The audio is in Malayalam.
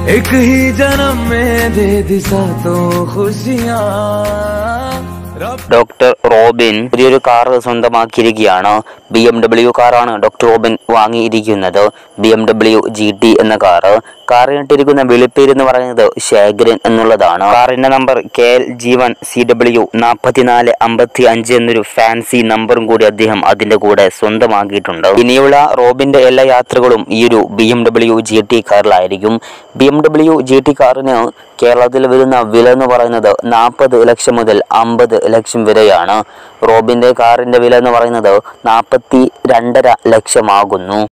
एक ही जन्म में दे दिशा तो खुशियाँ रब ഡോക്ടർ റോബിൻ പുതിയൊരു കാർ സ്വന്തമാക്കിയിരിക്കുകയാണ് ബി എം ഡബ്ല്യു കാറാണ് ഡോക്ടർ റോബിൻ വാങ്ങിയിരിക്കുന്നത് B M W G T എന്ന കാറ് കാറിനിട്ടിരിക്കുന്ന വിളിപ്പേര് എന്ന് പറയുന്നത് ശേഖരൻ എന്നുള്ളതാണ് കാറിന്റെ number K L G one C W നാൽപ്പത്തിനാല് അമ്പത്തി അഞ്ച് എന്നൊരു ഫാൻസി നമ്പറും കൂടി അദ്ദേഹം അതിന്റെ കൂടെ സ്വന്തമാക്കിയിട്ടുണ്ട് ഇനിയുള്ള റോബിന്റെ എല്ലാ യാത്രകളും ഈ ഒരു B M W G T കാറിലായിരിക്കും B M W G T കാറിന് കേരളത്തിൽ വരുന്ന വില എന്ന് പറയുന്നത് നാൽപ്പത് ലക്ഷം മുതൽ അമ്പത് ലക്ഷം വരെയാണ് റോബിന്റെ കാറിന്റെ വില എന്ന് പറയുന്നത് നാൽപ്പത്തി രണ്ടര ലക്ഷമാകുന്നു